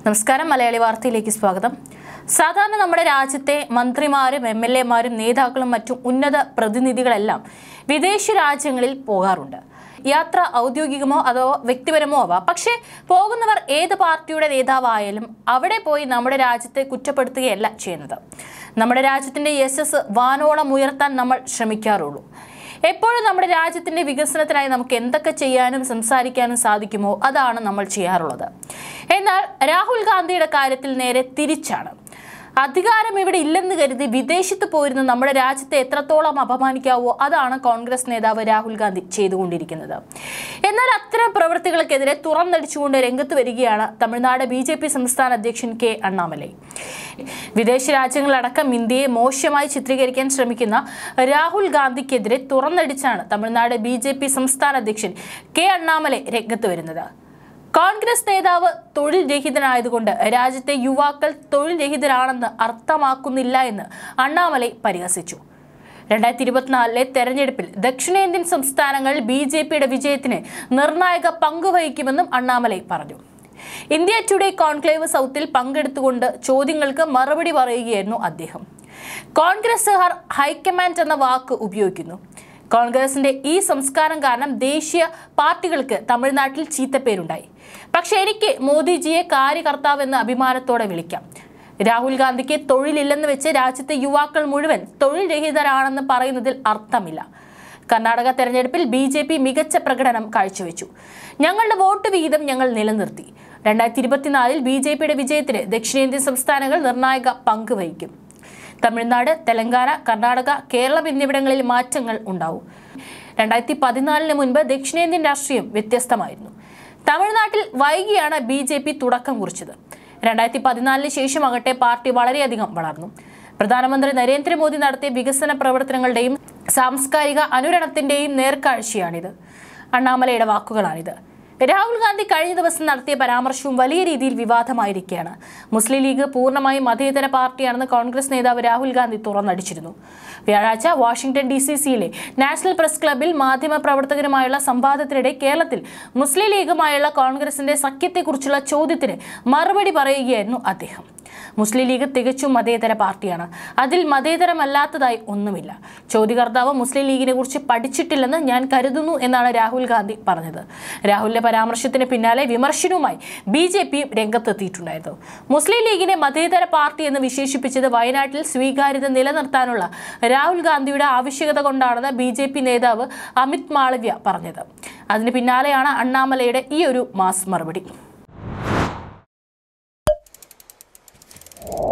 നമസ്കാരം മലയാളി വാർത്തയിലേക്ക് സ്വാഗതം സാധാരണ നമ്മുടെ രാജ്യത്തെ മന്ത്രിമാരും എം എൽ എമാരും നേതാക്കളും മറ്റും ഉന്നത പ്രതിനിധികളെല്ലാം വിദേശ രാജ്യങ്ങളിൽ പോകാറുണ്ട് യാത്ര ഔദ്യോഗികമോ അതോ വ്യക്തിപരമോ ആവാം പക്ഷേ പോകുന്നവർ ഏത് പാർട്ടിയുടെ നേതാവായാലും അവിടെ പോയി നമ്മുടെ രാജ്യത്തെ കുറ്റപ്പെടുത്തുകയല്ല ചെയ്യുന്നത് നമ്മുടെ രാജ്യത്തിന്റെ യശസ് വാനോളം ഉയർത്താൻ നമ്മൾ ശ്രമിക്കാറുള്ളൂ എപ്പോഴും നമ്മുടെ രാജ്യത്തിന്റെ വികസനത്തിനായി നമുക്ക് എന്തൊക്കെ ചെയ്യാനും സംസാരിക്കാനും സാധിക്കുമോ അതാണ് നമ്മൾ ചെയ്യാറുള്ളത് എന്നാൽ രാഹുൽ ഗാന്ധിയുടെ കാര്യത്തിൽ നേരെ തിരിച്ചാണ് അധികാരം ഇവിടെ ഇല്ലെന്ന് കരുതി വിദേശത്ത് പോയിരുന്ന് നമ്മുടെ രാജ്യത്തെ എത്രത്തോളം അപമാനിക്കാവോ അതാണ് കോൺഗ്രസ് നേതാവ് രാഹുൽ ഗാന്ധി ചെയ്തുകൊണ്ടിരിക്കുന്നത് എന്നാൽ അത്തരം പ്രവൃത്തികൾക്കെതിരെ തുറന്നടിച്ചുകൊണ്ട് രംഗത്ത് വരികയാണ് തമിഴ്നാട് ബി ജെ പി സംസ്ഥാന അധ്യക്ഷൻ കെ അണ്ണാമലൈ വിദേശ രാജ്യങ്ങളടക്കം ഇന്ത്യയെ മോശമായി ചിത്രീകരിക്കാൻ ശ്രമിക്കുന്ന രാഹുൽ ഗാന്ധിക്കെതിരെ തുറന്നടിച്ചാണ് തമിഴ്നാട് ബി ജെ പി സംസ്ഥാന അധ്യക്ഷൻ കെ അണ്ണാമലൈ രംഗത്ത് വരുന്നത് കോൺഗ്രസ് നേതാവ് തൊഴിൽ രഹിതനായതുകൊണ്ട് രാജ്യത്തെ യുവാക്കൾ തൊഴിൽ രഹിതരാണെന്ന് അർത്ഥമാക്കുന്നില്ല എന്ന് അണ്ണാമലൈ പരിഹസിച്ചു രണ്ടായിരത്തി ഇരുപത്തിനാലിലെ തെരഞ്ഞെടുപ്പിൽ ദക്ഷിണേന്ത്യൻ സംസ്ഥാനങ്ങൾ ബി ജെ പിയുടെ വിജയത്തിന് നിർണായക പങ്കുവഹിക്കുമെന്നും അണ്ണാമലൈ പറഞ്ഞു ഇന്ത്യ ടുഡേ കോൺക്ലേവ് സൗത്തിൽ പങ്കെടുത്തുകൊണ്ട് ചോദ്യങ്ങൾക്ക് മറുപടി പറയുകയായിരുന്നു അദ്ദേഹം കോൺഗ്രസുകാർ ഹൈക്കമാൻഡ് എന്ന വാക്ക് ഉപയോഗിക്കുന്നു കോൺഗ്രസിന്റെ ഈ സംസ്കാരം കാരണം ദേശീയ പാർട്ടികൾക്ക് തമിഴ്നാട്ടിൽ ചീത്തപ്പേരുണ്ടായി പക്ഷെ എനിക്ക് മോദിജിയെ കാര്യകർത്താവെന്ന് അഭിമാനത്തോടെ വിളിക്കാം രാഹുൽ ഗാന്ധിക്ക് തൊഴിലില്ലെന്ന് വെച്ച് രാജ്യത്തെ യുവാക്കൾ മുഴുവൻ തൊഴിൽ രഹിതരാണെന്ന് പറയുന്നതിൽ അർത്ഥമില്ല കർണാടക തെരഞ്ഞെടുപ്പിൽ ബി ജെ പി മികച്ച പ്രകടനം കാഴ്ചവെച്ചു ഞങ്ങളുടെ വോട്ട് വിഹിതം ഞങ്ങൾ നിലനിർത്തി രണ്ടായിരത്തി ഇരുപത്തിനാലിൽ ബി ജെ പിയുടെ വിജയത്തിന് ദക്ഷിണേന്ത്യൻ സംസ്ഥാനങ്ങൾ നിർണായക പങ്ക് വഹിക്കും തമിഴ്നാട് തെലങ്കാന കർണാടക കേരളം എന്നിവിടങ്ങളിൽ മാറ്റങ്ങൾ ഉണ്ടാവും രണ്ടായിരത്തി പതിനാലിന് മുൻപ് ദക്ഷിണേന്ത്യൻ രാഷ്ട്രീയം വ്യത്യസ്തമായിരുന്നു തമിഴ്നാട്ടിൽ വൈകിയാണ് ബി ജെ പി തുടക്കം കുറിച്ചത് രണ്ടായിരത്തി പതിനാലിന് ശേഷമാകട്ടെ പാർട്ടി വളരെയധികം വളർന്നു പ്രധാനമന്ത്രി നരേന്ദ്രമോദി നടത്തിയ വികസന പ്രവർത്തനങ്ങളുടെയും സാംസ്കാരിക അനുരണത്തിന്റെയും നേർക്കാഴ്ചയാണിത് അണ്ണാമലയുടെ വാക്കുകളാണിത് രാഹുൽ ഗാന്ധി കഴിഞ്ഞ ദിവസം നടത്തിയ പരാമർശവും വലിയ രീതിയിൽ വിവാദമായിരിക്കുകയാണ് മുസ്ലിം ലീഗ് പൂർണ്ണമായും മതേതര പാർട്ടിയാണെന്ന് കോൺഗ്രസ് നേതാവ് രാഹുൽ ഗാന്ധി തുറന്നടിച്ചിരുന്നു വ്യാഴാഴ്ച വാഷിംഗ്ടൺ ഡി സി സിയിലെ നാഷണൽ പ്രസ് ക്ലബിൽ മാധ്യമപ്രവർത്തകരുമായുള്ള സംവാദത്തിനിടെ കേരളത്തിൽ മുസ്ലിം ലീഗുമായുള്ള കോൺഗ്രസിന്റെ സഖ്യത്തെക്കുറിച്ചുള്ള ചോദ്യത്തിന് മറുപടി പറയുകയായിരുന്നു അദ്ദേഹം മുസ്ലിം ലീഗ് തികച്ചും മതേതര പാർട്ടിയാണ് അതിൽ മതേതരമല്ലാത്തതായി ഒന്നുമില്ല ചോദ്യകർത്താവ് മുസ്ലിം ലീഗിനെ കുറിച്ച് പഠിച്ചിട്ടില്ലെന്ന് ഞാൻ കരുതുന്നു എന്നാണ് രാഹുൽ ഗാന്ധി പറഞ്ഞത് രാഹുലിന്റെ പരാമർശത്തിന് പിന്നാലെ വിമർശനവുമായി ബി ജെ പിയും രംഗത്തെത്തിയിട്ടുണ്ടായിരുന്നു മുസ്ലിം ലീഗിനെ മതേതര പാർട്ടി എന്ന് വിശേഷിപ്പിച്ചത് വയനാട്ടിൽ സ്വീകാര്യത നിലനിർത്താനുള്ള രാഹുൽ ഗാന്ധിയുടെ ആവശ്യകത കൊണ്ടാണെന്ന് ബി ജെ പി നേതാവ് അമിത് മാളവ്യ പറഞ്ഞത് അതിന് പിന്നാലെയാണ് അണ്ണാമലയുടെ ഈ ഒരു മാസ് മറുപടി